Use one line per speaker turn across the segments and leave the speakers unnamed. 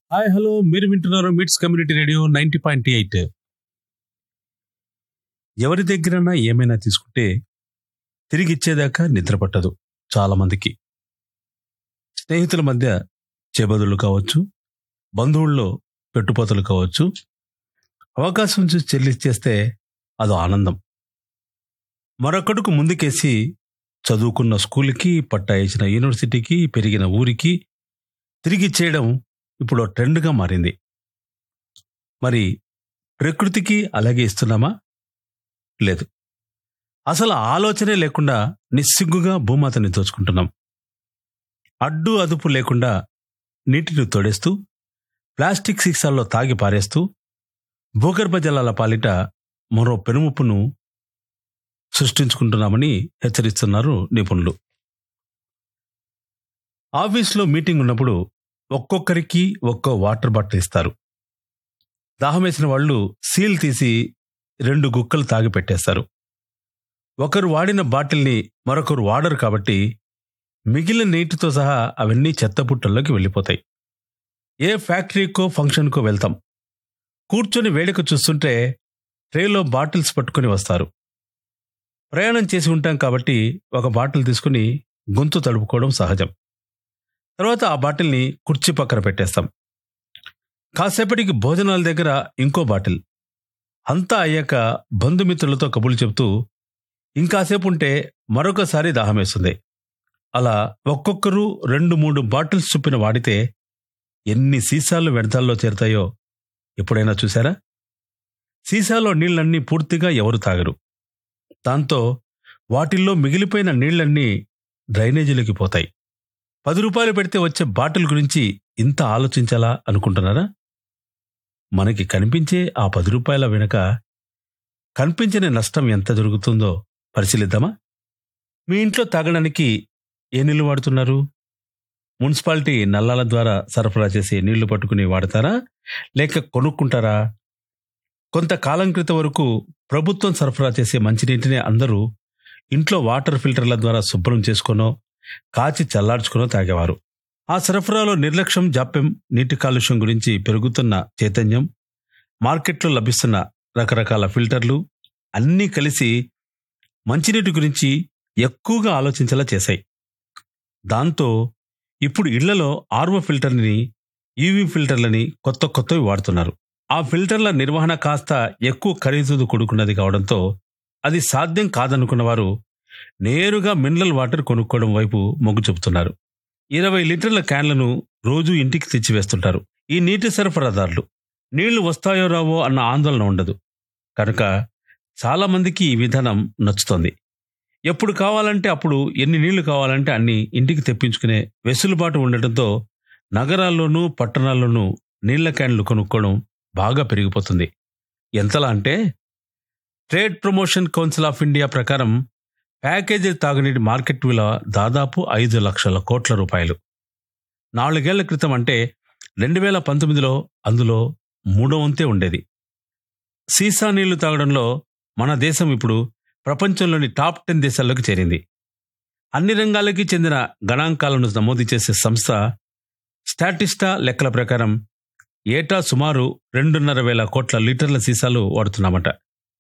hi hello మీరు వింటున్నారు MITS community radio ninety point eight ఎవరి దగ్గరైనా ఏమైనా తీసుకుంటే తిరిగి ఇచ్చేదాకా నిద్ర పట్టదు చాలా మందికి స్నేహితుల మధ్య చేబదులు కావచ్చు బంధువుల్లో పెట్టుపోతలు కావచ్చు అవకాశం చూసి చెల్లిచ్చేస్తే అదో ఆనందం మరొకడుకు ముందుకేసి చదువుకున్న స్కూల్కి పట్టా ఇచ్చిన యూనివర్సిటీకి పెరిగిన ఊరికి తిరిగి ఇచ్చేయడం ఇప్పుడు ఓ ట్రెండ్గా మారింది మరి ప్రకృతికి అలాగే ఇస్తున్నామా లేదు అసలు ఆలోచనే లేకుండా నిస్సిగ్గుగా భూమాతని దోచుకుంటున్నాం అడ్డు అదుపు లేకుండా నీటిని తోడేస్తూ ప్లాస్టిక్ సీసాల్లో తాగి పారేస్తూ భూగర్భ జలాల పాలిట మరో పెనుముప్పును సృష్టించుకుంటున్నామని హెచ్చరిస్తున్నారు నిపుణులు ఆఫీస్లో మీటింగ్ ఉన్నప్పుడు ఒక్కొక్కరికి ఒక్కో వాటర్ బాటిల్ ఇస్తారు దాహమేసిన వాళ్ళు సీల్ తీసి రెండు గుక్కలు తాగి పెట్టేస్తారు ఒకరు వాడిన బాటిల్ని మరొకరు వాడరు కాబట్టి మిగిలిన నీటితో సహా అవన్నీ చెత్తపుట్టల్లోకి వెళ్ళిపోతాయి ఏ ఫ్యాక్టరీకో ఫంక్షన్కో వెళ్తాం కూర్చొని వేడుక చూస్తుంటే ట్రేలో బాటిల్స్ పట్టుకొని వస్తారు ప్రయాణం చేసి ఉంటాం కాబట్టి ఒక బాటిల్ తీసుకుని గొంతు తడుపుకోవడం సహజం తర్వాత ఆ బాటిల్ని కుర్చీ పక్కన పెట్టేస్తాం కాసేపటికి భోజనాల దగ్గర ఇంకో బాటిల్ అంతా అయ్యాక బంధుమిత్రులతో కబుర్లు చెబుతూ ఇంకాసేపు ఉంటే మరొకసారి దాహమేస్తుంది అలా ఒక్కొక్కరు రెండు మూడు బాటిల్స్ చొప్పున వాడితే ఎన్ని సీసాలు వ్యర్థాల్లో చేరుతాయో ఎప్పుడైనా చూసారా సీసాలో నీళ్ళన్నీ పూర్తిగా ఎవరు తాగరు దాంతో వాటిల్లో మిగిలిపోయిన నీళ్ళన్నీ డ్రైనేజీలోకి పోతాయి పది రూపాయలు పెడితే వచ్చే బాటిల్ గురించి ఇంత ఆలోచించాలా అనుకుంటున్నారా మనకి కనిపించే ఆ పది రూపాయల వెనుక కనిపించని నష్టం ఎంత జరుగుతుందో పరిశీలిద్దామా మీ ఇంట్లో తాగడానికి ఏ నీళ్లు వాడుతున్నారు మున్సిపాలిటీ నల్లాల ద్వారా సరఫరా చేసే నీళ్లు పట్టుకుని వాడతారా లేక కొనుక్కుంటారా కొంతకాలం క్రితం వరకు ప్రభుత్వం సరఫరా చేసే మంచినీటిని అందరూ ఇంట్లో వాటర్ ఫిల్టర్ల ద్వారా శుభ్రం చేసుకునో కాచి చల్లార్చుకునో తాగేవారు ఆ సరఫరాలో నిర్లక్ష్యం జాప్యం నీటి కాలుష్యం గురించి పెరుగుతున్న చైతన్యం మార్కెట్లో లభిస్తున్న రకరకాల ఫిల్టర్లు అన్నీ కలిసి మంచినీటి గురించి ఎక్కువగా ఆలోచించేలా చేశాయి దాంతో ఇప్పుడు ఇళ్లలో ఆర్వో ఫిల్టర్ని యూవీ ఫిల్టర్లని కొత్త కొత్తవి వాడుతున్నారు ఆ ఫిల్టర్ల నిర్వహణ కాస్త ఎక్కువ ఖరీదుతో కూడుకున్నది కావడంతో అది సాధ్యం కాదనుకున్న వారు నేరుగా మినరల్ వాటర్ కొనుక్కోవడం వైపు మొగ్గు చూపుతున్నారు ఇరవై లీటర్ల క్యాన్లను రోజు ఇంటికి తెచ్చివేస్తుంటారు ఈ నీటి సరఫరాదారులు నీళ్లు వస్తాయో రావో అన్న ఆందోళన ఉండదు కనుక చాలా మందికి ఈ విధానం నచ్చుతోంది ఎప్పుడు కావాలంటే అప్పుడు ఎన్ని నీళ్లు కావాలంటే అన్ని ఇంటికి తెప్పించుకునే వెసులుబాటు ఉండటంతో నగరాల్లోనూ పట్టణాల్లోనూ నీళ్ల క్యాన్లు కొనుక్కోవడం బాగా పెరిగిపోతుంది ఎంతలా అంటే trade promotion council of India ప్రకారం ప్యాకేజీ తాగునీటి మార్కెట్ విలువ దాదాపు ఐదు లక్షల కోట్ల రూపాయలు నాలుగేళ్ల క్రితం అంటే రెండు వేల పంతొమ్మిదిలో అందులో మూడో వంతే ఉండేది సీసా నీళ్లు తాగడంలో మన దేశం ఇప్పుడు ప్రపంచంలోని టాప్ టెన్ దేశాల్లోకి చేరింది అన్ని రంగాలకి చెందిన గణాంకాలను నమోదు చేసే సంస్థ స్టాటిస్టా లెక్కల ప్రకారం ఏటా సుమారు రెండున్నర వేల కోట్ల లీటర్ల సీసాలు వాడుతున్నామట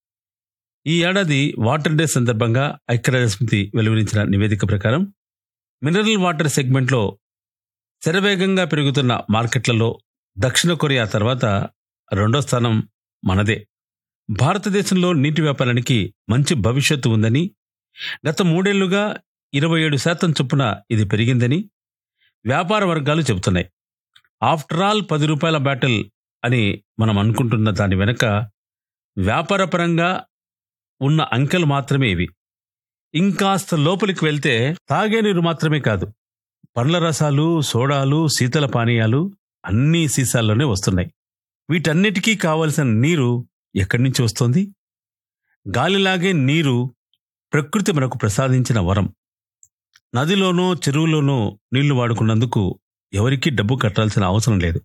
ఈ ఏడాది వాటర్ డే సందర్భంగా ఐక్యరాజ్యసమితి వెలువరించిన నివేదిక ప్రకారం మినరల్ వాటర్ సెగ్మెంట్లో శరవేగంగా పెరుగుతున్న మార్కెట్లలో దక్షిణ కొరియా తర్వాత రెండో స్థానం మనదే భారతదేశంలో నీటి వ్యాపారానికి మంచి భవిష్యత్తు ఉందని గత మూడేళ్లుగా ఇరవై ఏడు శాతం చొప్పున ఇది పెరిగిందని వ్యాపార వర్గాలు చెబుతున్నాయి ఆఫ్టర్ ఆల్ పది రూపాయల బ్యాటిల్ అని మనం అనుకుంటున్న దాని వెనక వ్యాపారపరంగా ఉన్న అంకెలు మాత్రమే ఇవి ఇంకాస్త లోపలికి వెళ్తే తాగే నీరు మాత్రమే కాదు పండ్ల రసాలు సోడాలు శీతల పానీయాలు అన్నీ సీసాల్లోనే వస్తున్నాయి వీటన్నిటికీ కావలసిన నీరు ఎక్కడి నుంచి వస్తోంది గాలిలాగే నీరు ప్రకృతి మనకు ప్రసాదించిన వరం నదిలోనో చెరువులోనో నీళ్లు వాడుకున్నందుకు ఎవరికీ డబ్బు కట్టాల్సిన అవసరం లేదు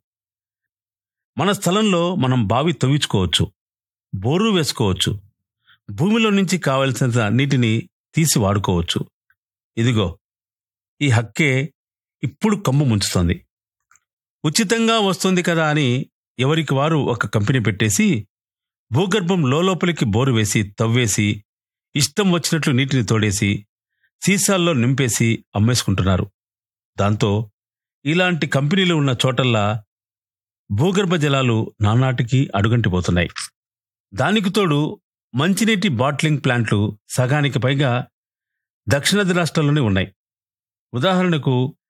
మన స్థలంలో మనం బావి తవ్వించుకోవచ్చు బోరు వేసుకోవచ్చు భూమిలో నుంచి కావలసిన నీటిని తీసి వాడుకోవచ్చు ఇదిగో ఈ హక్కే ఇప్పుడు కమ్ము ముంచుతోంది ఉచితంగా వస్తుంది కదా అని ఎవరికి వారు ఒక కంపెనీ పెట్టేసి భూగర్భం లోపలికి బోరు వేసి తవ్వేసి ఇష్టం వచ్చినట్లు నీటిని తోడేసి సీసాల్లో నింపేసి అమ్మేసుకుంటున్నారు దాంతో ఇలాంటి కంపెనీలు ఉన్న చోటల్లా భూగర్భ జలాలు నానాటికి అడుగంటిపోతున్నాయి దానికి తోడు మంచినీటి బాట్లింగ్ ప్లాంట్లు సగానికి పైగా దక్షిణాది రాష్ట్రాల్లోనే ఉన్నాయి ఉదాహరణకు